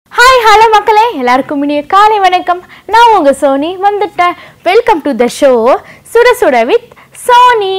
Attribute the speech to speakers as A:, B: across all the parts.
A: hi hello மக்களே எல்லாருக்கும் இனிய காலை வணக்கம் நான் உங்க சோனி வந்துட்டேன் வெல்கம் டு த ஷோ சுட சுட வித் சோனி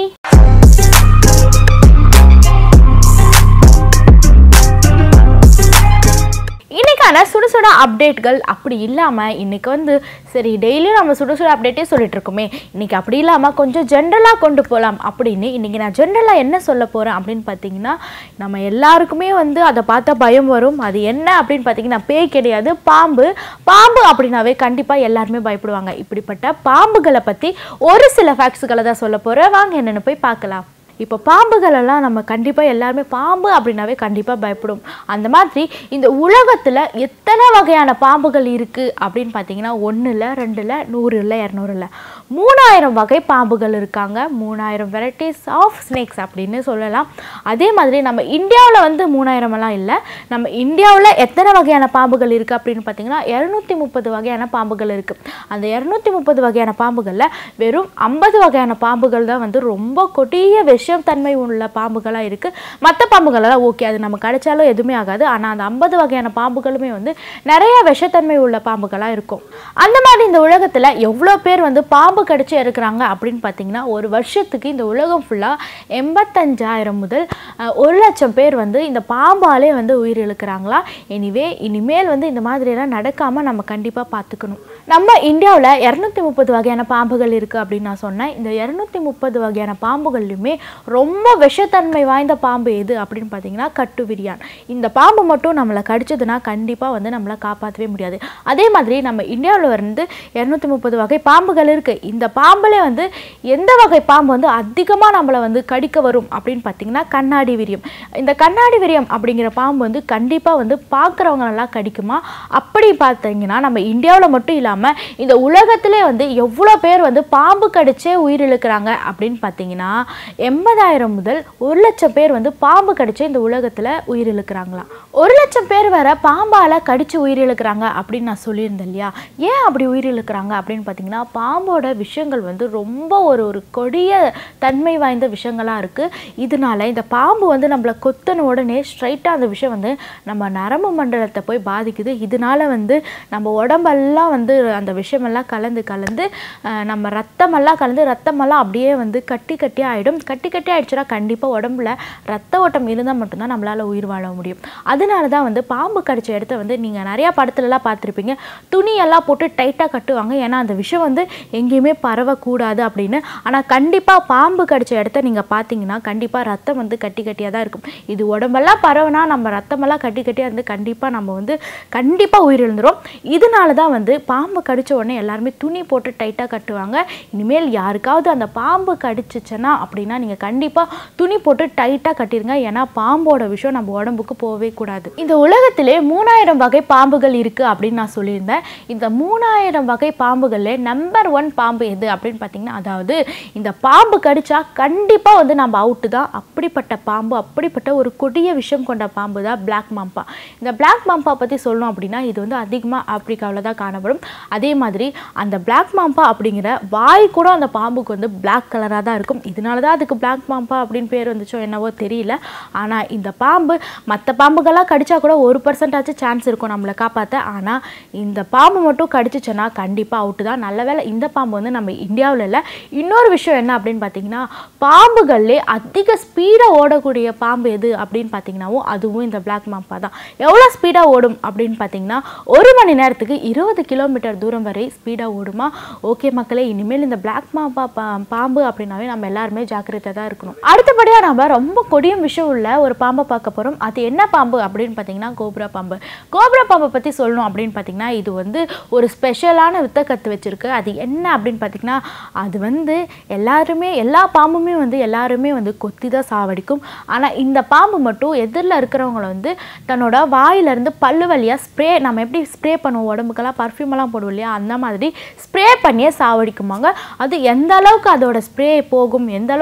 A: இன்னைக்கான சுட சுட அப்டேட்கள் அப்படி இல்லாமல் இன்னைக்கு வந்து சரி டெய்லியும் நம்ம சுட சுட அப்டேட்டே சொல்லிட்டு இருக்கோமே இன்னைக்கு அப்படி இல்லாமல் கொஞ்சம் ஜென்ரலாக கொண்டு போகலாம் அப்படின்னு இன்னைக்கு நான் ஜென்ரலாக என்ன சொல்ல போகிறேன் அப்படின்னு பார்த்தீங்கன்னா நம்ம எல்லாருக்குமே வந்து அதை பார்த்தா பயம் வரும் அது என்ன அப்படின்னு பார்த்தீங்கன்னா பேய் கிடையாது பாம்பு பாம்பு அப்படின்னாவே கண்டிப்பாக எல்லாருமே பயப்படுவாங்க இப்படிப்பட்ட பாம்புகளை பற்றி ஒரு சில ஃபேக்ட்ஸுகளை தான் சொல்ல போகிறேன் வாங்க என்னென்னு போய் பார்க்கலாம் இப்போ பாம்புகளெல்லாம் நம்ம கண்டிப்பாக எல்லாருமே பாம்பு அப்படின்னாவே கண்டிப்பாக பயப்படும் அந்த மாதிரி இந்த உலகத்தில் எத்தனை வகையான பாம்புகள் இருக்குது அப்படின்னு பார்த்தீங்கன்னா ஒன்று இல்லை ரெண்டு இல்லை நூறு இல்லை இரநூறு இல்லை மூணாயிரம் வகை பாம்புகள் இருக்காங்க மூணாயிரம் வெரைட்டிஸ் ஆஃப் ஸ்னேக்ஸ் அப்படின்னு சொல்லலாம் அதே மாதிரி நம்ம இந்தியாவில் வந்து மூணாயிரம் எல்லாம் இல்லை நம்ம இந்தியாவில் எத்தனை வகையான பாம்புகள் இருக்குது அப்படின்னு பார்த்தீங்கன்னா இரநூத்தி முப்பது வகையான பாம்புகள் இருக்குது அந்த இரநூத்தி முப்பது வகையான பாம்புகளில் வெறும் ஐம்பது வகையான பாம்புகள் தான் வந்து ரொம்ப கொடிய விஷத்தன்மை உள்ள பாம்புகளாக இருக்குது மற்ற பாம்புகளெல்லாம் ஓகே அது நம்ம கிடைச்சாலும் எதுவுமே ஆகாது ஆனால் அந்த ஐம்பது வகையான பாம்புகளுமே வந்து நிறைய விஷத்தன்மை உள்ள பாம்புகளாக இருக்கும் அந்த மாதிரி இந்த உலகத்தில் எவ்வளோ பேர் வந்து பாம்பு கடிச்சு இருக்கிறாங்க அப்படின்னு பார்த்தீங்கன்னா ஒரு வருஷத்துக்கு இந்த உலகம் ஃபுல்லாக எண்பத்தஞ்சாயிரம் முதல் அஹ், ஒரு லட்சம் பேர் வந்து இந்த பாம்பாலே வந்து உயிரிழக்கிறாங்களா எனிவே இனிமேல் வந்து இந்த மாதிரியெல்லாம் நடக்காமல் நம்ம கண்டிப்பாக பார்த்துக்கணும் நம்ம இந்தியாவில் இரநூத்தி முப்பது வகையான பாம்புகள் இருக்குது அப்படின்னு நான் சொன்னேன் இந்த இரநூத்தி முப்பது வகையான பாம்புகள்லையுமே ரொம்ப விஷத்தன்மை வாய்ந்த பாம்பு எது அப்படின்னு பார்த்தீங்கன்னா கட்டுவிரியான் இந்த பாம்பு மட்டும் நம்மளை கடிச்சதுன்னா கண்டிப்பாக வந்து நம்மளை காப்பாற்றவே முடியாது அதே மாதிரி நம்ம இந்தியாவில் வந்து இரநூத்தி முப்பது வகை பாம்புகள் இருக்குது இந்த பாம்புலே வந்து எந்த வகை பாம்பு வந்து அதிகமாக நம்மளை வந்து கடிக்க வரும் அப்படின்னு பார்த்தீங்கன்னா கண்ணாடி விரியம் இந்த கண்ணாடி விரியம் அப்படிங்கிற பாம்பு வந்து கண்டிப்பாக வந்து பார்க்குறவங்க நல்லா கடிக்குமா அப்படி பார்த்தீங்கன்னா நம்ம இந்தியாவில் மட்டும் இல்லாமல் இந்த உலகத்திலே வந்து எவ்வளோ பேர் வந்து பாம்பு கடிச்சே உயிரிழக்கிறாங்க அப்படின்னு பார்த்தீங்கன்னா எண்பதாயிரம் முதல் ஒரு லட்சம் பேர் வந்து பாம்பு கடிச்சே இந்த உலகத்தில் உயிரிழக்கிறாங்களாம் ஒரு லட்சம் பேர் வர பாம்பால் கடிச்சு உயிரிழக்கிறாங்க அப்படின்னு நான் சொல்லியிருந்தேன் இல்லையா ஏன் அப்படி உயிரிழக்கிறாங்க அப்படின்னு பார்த்தீங்கன்னா பாம்போட விஷயங்கள் வந்து ரொம்ப ஒரு ஒரு கொடிய தன்மை வாய்ந்த விஷயங்களாக இருக்குது இதனால இந்த பாம்பு வந்து நம்மளை கொத்தன உடனே ஸ்ட்ரைட்டாக அந்த விஷயம் வந்து நம்ம நரம்பு மண்டலத்தை போய் பாதிக்குது இதனால வந்து நம்ம உடம்பெல்லாம் வந்து அந்த விஷயமெல்லாம் கலந்து கலந்து அஹ், நம்ம ரத்தமெல்லாம் கலந்து ரத்தமெல்லாம் அப்படியே வந்து கட்டி கட்டி ஆகிடும் கட்டி கட்டி ஆயிடுச்சுன்னா கண்டிப்பாக உடம்புல ரத்த ஓட்டம் இருந்தால் மட்டும்தான் நம்மளால் உயிர் வாழ முடியும் அதனால தான் வந்து பாம்பு கடிச்ச இடத்த வந்து நீங்கள் நிறையா படத்துலலாம் பார்த்துருப்பீங்க துணியெல்லாம் போட்டு டைட்டாக கட்டுவாங்க ஏன்னா அந்த விஷயம் வந்து எங்கேயுமே பரவக்கூடாது அப்படின்னு ஆனால் கண்டிப்பாக பாம்பு கடிச்ச இடத்த நீங்கள் பார்த்தீங்கன்னா கண்டிப்பாக ரத்தம் வந்து கட்டி கட்டியாக தான் இருக்கும் இது உடம்பெல்லாம் பரவுனா நம்ம ரத்தமெல்லாம் கட்டி கட்டியாக இருந்து கண்டிப்பாக நம்ம வந்து கண்டிப்பாக உயிரிழந்துரும் இதனால தான் வந்து பாம்பு கடிச்ச உடனே எல்லாருமே துணி போட்டு டைட்டாக கட்டுவாங்க இனிமேல் யாருக்காவது அந்த பாம்பு கடிச்சிச்சுன்னா அப்படின்னா நீங்கள் கண்டிப்பாக துணி போட்டு டைட்டாக கட்டிருங்க ஏன்னா பாம்போட விஷயம் நம்ம உடம்புக்கு போகவே கூடாது இந்த உலகத்திலே மூணாயிரம் வகை பாம்புகள் இருக்குது அப்படின்னு நான் சொல்லியிருந்தேன் இந்த மூணாயிரம் வகை பாம்புகளில் நம்பர் ஒன் பாம்பு எது அப்படின்னு பார்த்தீங்கன்னா அதாவது இந்த பாம்பு கடிச்சா கண்டிப்பாக வந்து நம்ம அவுட்டு தான் அப்படிப்பட்ட பாம்பு அப்படிப்பட்ட ஒரு கொடிய விஷம் கொண்ட பாம்பு தான் பிளாக் மாம்பா இந்த பிளாக் மாம்பா பற்றி சொல்லணும் அப்படின்னா இது வந்து அதிகமாக ஆப்பிரிக்காவில் தான் காணப்படும் அதே மாதிரி அந்த பிளாக் மாம்பா அப்படிங்கிற வாய் கூட அந்த பாம்புக்கு வந்து பிளாக் கலராக தான் இருக்கும் இதனால தான் அதுக்கு பிளாக் மாம்பா அப்படின்னு பேர் வந்துச்சோ என்னவோ தெரியல ஆனால் இந்த பாம்பு மற்ற பாம்புகள்லாம் கடிச்சா கூட ஒரு பர்சன்டாச்சும் சான்ஸ் இருக்கும் நம்மளை காப்பாற்ற ஆனால் இந்த பாம்பு மட்டும் கடிச்சிச்சுன்னா கண்டிப்பாக அவுட்டு தான் நல்ல வேளை இந்த பாம்பு வந்து நம்ம இந்தியாவில் இல்லை இன்னொரு விஷயம் என்ன அப்படின்னு பார்த்தீங்கன்னா பாம்புகள்லே அதிக ஸ்பீடாக ஓடக்கூடிய பாம்பு எது அப்படின்னு பார்த்தீங்கன்னாவும் அதுவும் இந்த பிளாக் மாம்பா தான் எவ்வளோ ஸ்பீடாக ஓடும் அப்படின்னு பார்த்தீங்கன்னா ஒரு மணி நேரத்துக்கு இருபது கிலோமீட்டர் தூரம் வரை ஸ்பீடாக ஓடுமா ஓகே மக்களே இனிமேல் இந்த பிளாக் மாம்பா பா பாம்பு அப்படின்னாவே நம்ம எல்லாருமே ஜாக்கிரதை தான் இருக்கணும் அடுத்தபடியாக நம்ம ரொம்ப கொடியும் விஷயம் உள்ள ஒரு பாம்பை பார்க்க போகிறோம் அது என்ன பாம்பு அப்படின்னு பார்த்தீங்கன்னா கோப்ரா பாம்பு கோப்ரா பாம்பை பற்றி சொல்லணும் அப்படின்னு பார்த்தீங்கன்னா இது வந்து ஒரு ஸ்பெஷலான வித்தை கற்று வச்சிருக்கு அது என்ன அப்படின்னு பார்த்தீங்கன்னா அது வந்து எல்லாருமே எல்லா பாம்புமே வந்து எல்லாருமே வந்து கொத்தி தான் சாவடிக்கும் ஆனால் இந்த பாம்பு மட்டும் எதிரில் இருக்கிறவங்கள வந்து தன்னோட வாயிலிருந்து பல்லு வழியாக ஸ்ப்ரே நம்ம எப்படி ஸ்ப்ரே பண்ணுவோம் உடம்புக்கெல்லாம் பர்ஃப்யூமெல்லாம் போடுவோம் இல்லையா அந்த மாதிரி ஸ்ப்ரே பண்ணியே சாவடிக்குமாங்க அது எந்த அளவுக்கு அதோட ஸ்ப்ரே போகும் எந்த அளவுக்கு ஸ்ப்ரே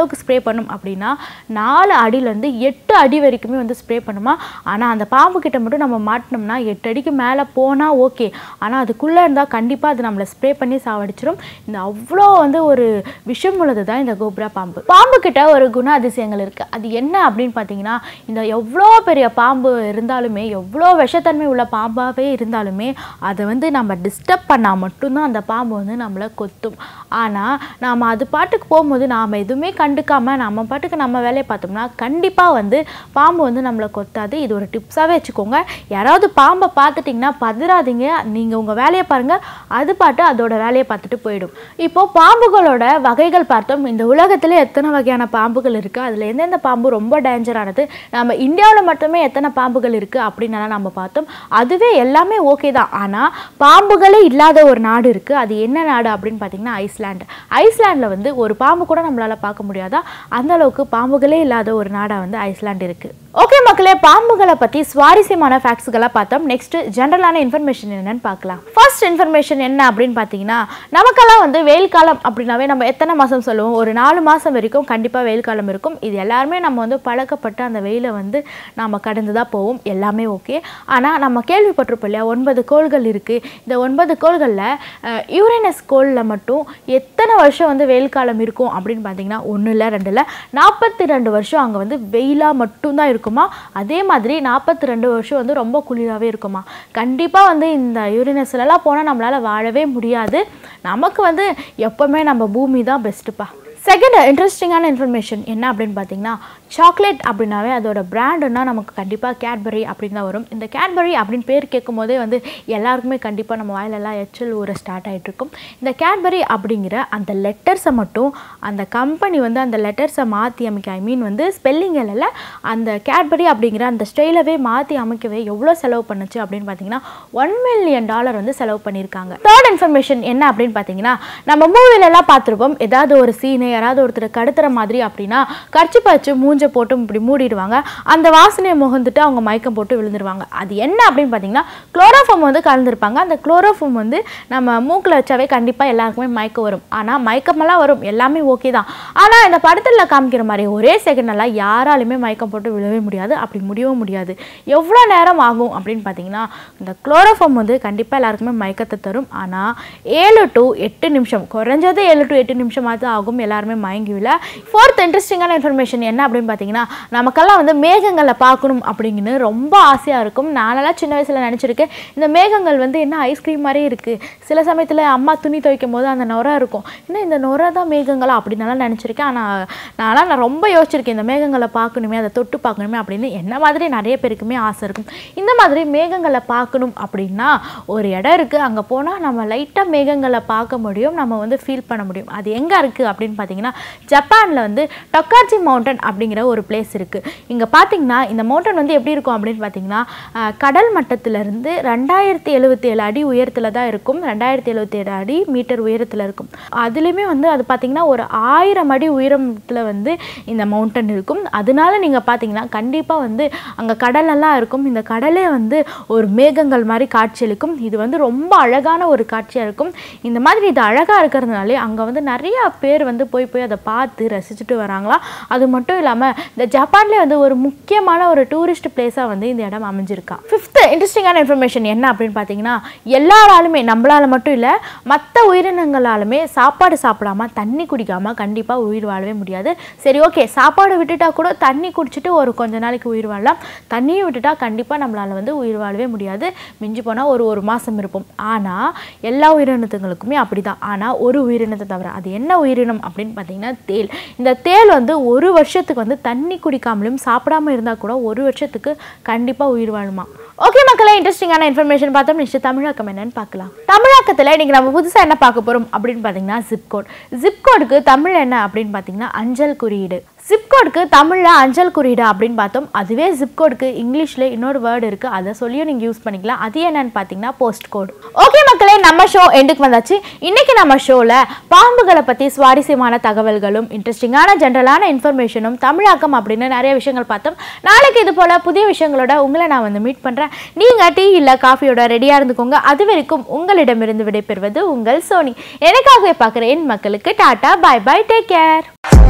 A: பண்ணும் அப்படின்னா நாலு அடியிலேருந்து எட்டு அடி வரைக்குமே வந்து ஸ்ப்ரே பண்ணுமா ஆனால் அந்த பாம்பு கிட்ட மட்டும் நம்ம மாட்டினோம்னா எட்டு அடிக்கு மேலே போனால் ஓகே ஆனால் அதுக்குள்ளே இருந்தால் கண்டிப்பாக அது நம்மளை ஸ்ப்ரே பண்ணி சாவடிச்சிடும் இந்த அவ்வளோ வந்து ஒரு விஷம் உள்ளது தான் இந்த கோப்ரா பாம்பு பாம்பு கிட்ட ஒரு குண அதிசயங்கள் இருக்குது அது என்ன அப்படின்னு பார்த்தீங்கன்னா இந்த எவ்வளோ பெரிய பாம்பு இருந்தாலுமே எவ்வளோ விஷத்தன்மை உள்ள பாம்பாகவே இருந்தாலுமே அதை வந்து நம்ம டிஸ்டர்ப் பண்ணால் மட்டும்தான் அந்த பாம்பு வந்து நம்மளை கொத்தும் ஆனால் நாம் அது பாட்டுக்கு போகும்போது நாம் எதுவுமே கண்டுக்காமல் நம்ம பாட்டுக்கு நம்ம வேலையை பார்த்தோம்னா கண்டிப்பாக வந்து பாம்பு வந்து நம்மளை கொத்தாது இது ஒரு டிப்ஸாகவே வச்சுக்கோங்க யாராவது பாம்பை பார்த்துட்டிங்கன்னா பதறாதீங்க நீங்கள் உங்கள் வேலையை பாருங்கள் அது பாட்டு அதோட வேலையை பார்த்துட்டு போயிடும் இப்போது பாம்புகளோட வகைகள் பார்த்தோம் இந்த உலகத்தில் எத்தனை வகையான பாம்புகள் இருக்குது அதில் எந்தெந்த பாம்பு ரொம்ப டேஞ்சரானது நம்ம இந்தியாவில் மட்டுமே எத்தனை பாம்புகள் இருக்குது அப்படின்னலாம் நம்ம பார்த்தோம் அதுவே எல்லாமே ஓகே தான் ஆனால் பாம்புகளே இல்லாத ஒரு நாடு இருக்குது அது என்ன நாடு அப்படின்னு பார்த்தீங்கன்னா ஐஸ்லாண்டு ஐஸ்லாண்டில் வந்து ஒரு பாம்பு கூட நம்மளால் பார்க்க முடியாதா அந்த அளவுக்கு பாம்புகளே இல்லாத ஒரு நாடாக வந்து ஐஸ்லாண்டு இருக்குது ஓகே மக்களே பாம்புகளை பற்றி சுவாரஸ்யமான ஃபேக்ட்ஸ்களை பார்த்தோம் நெக்ஸ்ட் ஜென்ரலான இன்ஃபர்மேஷன் என்னன்னு பார்க்கலாம் ஃபர்ஸ்ட் இன்ஃபர்மேஷன் என்ன அப்படின்னு பார்த்தீங்கன்னா நமக்கெல்லாம் வந்து வெயில் காலம் அப்படின்னாவே நம்ம எத்தனை மாதம் சொல்லுவோம் ஒரு நாலு மாதம் வரைக்கும் கண்டிப்பாக வெயில் காலம் இருக்கும் இது எல்லாருமே நம்ம வந்து பழக்கப்பட்டு அந்த வெயிலை வந்து நம்ம கடந்து தான் போவோம் எல்லாமே ஓகே ஆனால் நம்ம கேள்விப்பட்டிருப்போம் இல்லையா ஒன்பது கோள்கள் இருக்குது இந்த ஒன்பது கோள்களில் யூரேனஸ் கோளில் மட்டும் எத்தனை வருஷம் வந்து வெயில் காலம் இருக்கும் அப்படின்னு பார்த்தீங்கன்னா ஒன்று இல்லை ரெண்டு இல்லை நாற்பத்தி ரெண்டு வருஷம் அங்கே வந்து வெயிலாக மட்டும்தான் இருக்குமா அதே மாதிரி நாற்பத்தி ரெண்டு வருஷம் வந்து ரொம்ப குளிராகவே இருக்குமா கண்டிப்பாக வந்து இந்த யூரேனஸ்லலாம் போனால் நம்மளால் வாழவே முடியாது நமக்கு வந்து எப்போவுமே நம்ம பூமி தான் பெஸ்ட்டுப்பா செகண்ட் இன்ட்ரெஸ்டிங்கான இன்ஃபர்மேஷன் என்ன அப்படின்னு பார்த்தீங்கன்னா சாக்லேட் அப்படின்னாவே அதோட பிராண்டுன்னா நமக்கு கண்டிப்பாக கேட்பரி அப்படின்னு தான் வரும் இந்த கேட்பரி அப்படின்னு பேர் கேட்கும் போதே வந்து எல்லாருக்குமே கண்டிப்பாக நம்ம வாயிலெல்லாம் எச்சல் ஊற ஸ்டார்ட் ஆகிட்டு இருக்கும் இந்த கேட்பரி அப்படிங்கிற அந்த லெட்டர்ஸை மட்டும் அந்த கம்பெனி வந்து அந்த லெட்டர்ஸை மாற்றி அமைக்க ஐ மீன் வந்து ஸ்பெல்லிங் இல்லைல்ல அந்த கேட்பரி அப்படிங்கிற அந்த ஸ்டைலவே மாற்றி அமைக்கவே எவ்வளோ செலவு பண்ணுச்சு அப்படின்னு பார்த்தீங்கன்னா ஒன் மில்லியன் டாலர் வந்து செலவு பண்ணியிருக்காங்க தேர்ட் இன்ஃபர்மேஷன் என்ன அப்படின்னு பார்த்தீங்கன்னா நம்ம மூவிலெல்லாம் பார்த்துருப்போம் ஏதாவது ஒரு சீனு யாராவது ஒருத்தர் கடத்துற மாதிரி அப்படின்னா கர்ச்சி பச்சு மூஞ்ச போட்டு இப்படி மூடிடுவாங்க அந்த வாசனையை முகந்துட்டு அவங்க மயக்கம் போட்டு விழுந்துருவாங்க அது என்ன அப்படின்னு பார்த்தீங்கன்னா குளோரோஃபோம் வந்து கலந்துருப்பாங்க அந்த குளோரோஃபோம் வந்து நம்ம மூக்கில் வச்சாவே கண்டிப்பாக எல்லாருக்குமே மயக்கம் வரும் ஆனால் மயக்கமெல்லாம் வரும் எல்லாமே ஓகே தான் ஆனால் இந்த படத்தில் காமிக்கிற மாதிரி ஒரே செகண்டெல்லாம் யாராலுமே மயக்கம் போட்டு விழவே முடியாது அப்படி முடியவும் முடியாது எவ்வளோ நேரம் ஆகும் அப்படின்னு பார்த்தீங்கன்னா இந்த குளோரோஃபோம் வந்து கண்டிப்பாக எல்லாருக்குமே மயக்கத்தை தரும் ஆனால் ஏழு டு எட்டு நிமிஷம் குறைஞ்சது ஏழு டு எட்டு நிமிஷமாவது ஆகும் எல்லாருமே மயங்கி விழ ஃபோர்த் இன்ட்ரெஸ்டிங்கான இன்ஃபர்மேஷன் என்ன அப்படின்னு பார்த்தீங்கன்னா நமக்கெல்லாம் வந்து மேகங்களை பார்க்கணும் அப்படிங்கன்னு ரொம்ப ஆசையாக இருக்கும் நானெல்லாம் சின்ன வயசில் நினச்சிருக்கேன் இந்த மேகங்கள் வந்து என்ன ஐஸ்கிரீம் மாதிரியே இருக்குது சில சமயத்தில் அம்மா துணி துவைக்கும் போது அந்த நுரை இருக்கும் என்ன இந்த நுரை தான் மேகங்களா அப்படின்னாலாம் நினச்சிருக்கேன் ஆனால் நான்லாம் நான் ரொம்ப யோசிச்சிருக்கேன் இந்த மேகங்களை பார்க்கணுமே அதை தொட்டு பார்க்கணுமே அப்படின்னு என்ன மாதிரி நிறைய பேருக்குமே ஆசை இருக்கும் இந்த மாதிரி மேகங்களை பார்க்கணும் அப்படின்னா ஒரு இடம் இருக்குது அங்கே போனால் நம்ம லைட்டாக மேகங்களை பார்க்க முடியும் நம்ம வந்து ஃபீல் பண்ண முடியும் அது எங்கே இருக்குது அப்படின்னு பார்த்தீங்கன்னா ஜப்பானில் வந்து டொக்காச்சி மவுண்டன் அப்படிங்கிற ஒரு பிளேஸ் இருக்குது இங்கே பார்த்தீங்கன்னா இந்த மவுண்டன் வந்து எப்படி இருக்கும் அப்படின்னு பார்த்தீங்கன்னா அஹ், கடல் மட்டத்திலிருந்து ரெண்டாயிரத்தி எழுபத்தி ஏழு அடி உயரத்தில் தான் இருக்கும் ரெண்டாயிரத்தி எழுபத்தி ஏழு அடி மீட்டர் உயரத்தில் இருக்கும் அதுலேயுமே வந்து அது பார்த்தீங்கன்னா ஒரு ஆயிரம் அடி உயரத்தில் வந்து இந்த மவுண்டன் இருக்கும் அதனால நீங்கள் பார்த்தீங்கன்னா கண்டிப்பாக வந்து அங்கே கடலெல்லாம் இருக்கும் இந்த கடலே வந்து ஒரு மேகங்கள் மாதிரி காட்சியளிக்கும் இது வந்து ரொம்ப அழகான ஒரு காட்சியாக இருக்கும் இந்த மாதிரி இது அழகாக இருக்கிறதுனாலே அங்கே வந்து நிறைய பேர் வந்து போய் போய் அதை பார்த்து ரசிச்சுட்டு வராங்களாம் அது மட்டும் இல்லாமல் இந்த ஜப்பான்லேயே வந்து ஒரு முக்கியமான ஒரு டூரிஸ்ட் பிளேஸாக வந்து இந்த இடம் அமைஞ்சிருக்கா ஃபிஃப்த்து இன்ட்ரெஸ்டிங்கான இன்ஃபர்மேஷன் என்ன அப்படின்னு பார்த்தீங்கன்னா எல்லாராலுமே நம்மளால மட்டும் இல்லை மற்ற உயிரினங்களாலுமே சாப்பாடு சாப்பிடாம தண்ணி குடிக்காம கண்டிப்பாக உயிர் வாழவே முடியாது சரி ஓகே சாப்பாடு விட்டுட்டா கூட தண்ணி குடிச்சிட்டு ஒரு கொஞ்ச நாளைக்கு உயிர் வாழலாம் தண்ணியும் விட்டுட்டா கண்டிப்பாக நம்மளால வந்து உயிர் வாழவே முடியாது மிஞ்சி போனால் ஒரு ஒரு மாதம் இருப்போம் ஆனால் எல்லா உயிரினத்துங்களுக்குமே அப்படி தான் ஆனால் ஒரு உயிரினத்தை தவிர அது என்ன உயிரினம் அப்படின்னு பார்த்தீங்கன்னா தேல் இந்த தேல் வந்து ஒரு வருஷத்துக்கு வந்து தண்ணி குடிக்காமலும் சாப்பிடாம இருந்தால் கூட ஒரு வருஷத்துக்கு கண்டிப்பாக உயிர் வாழுமா ஓகே மக்களே இன்ட்ரெஸ்டிங்கான இன்ஃபர்மேஷன் பார்த்தோம் நெக்ஸ்ட் தமிழாக்கம் என்னன்னு பார்க்கலாம் தமிழாக்கத்தில் இன்னைக்கு நம்ம புதுசாக என்ன பார்க்க போகிறோம் அப்படின்னு பார்த்தீங்கன்னா ஜிப்கோட் ஜிப்கோடுக்கு தமிழ் என்ன அப்படின்னு பார்த்தீங்கன்னா அஞ்சல் குறியீடு ஜிப்கோடுக்கு தமிழில் அஞ்சல் குறியீடு அப்படின்னு பார்த்தோம் அதுவே ஜிப்கோடுக்கு இங்கிலீஷில் இன்னொரு வேர்டு இருக்குது அதை சொல்லியும் நீங்கள் யூஸ் பண்ணிக்கலாம் அது என்னன்னு பார்த்தீங்கன்னா போஸ்ட் கோட் ஓகே மக்களே நம்ம ஷோ எண்டுக்கு வந்தாச்சு இன்னைக்கு நம்ம ஷோவில் பாம்புகளை பற்றி சுவாரஸ்யமான தகவல்களும் இன்ட்ரெஸ்டிங்கான ஜென்ரலான இன்ஃபர்மேஷனும் தமிழாக்கம் அப்படின்னு நிறைய விஷயங்கள் பார்த்தோம் நாளைக்கு இது போல் புதிய விஷயங்களோட உங்களை நான் வந்து மீட் பண்ணுறேன் நீங்கள் டீ இல்லை காஃபியோட ரெடியாக இருந்துக்கோங்க அது வரைக்கும் உங்களிடமிருந்து விடைபெறுவது உங்கள் சோனி எனக்காகவே பார்க்குற என் மக்களுக்கு tata bye bye take care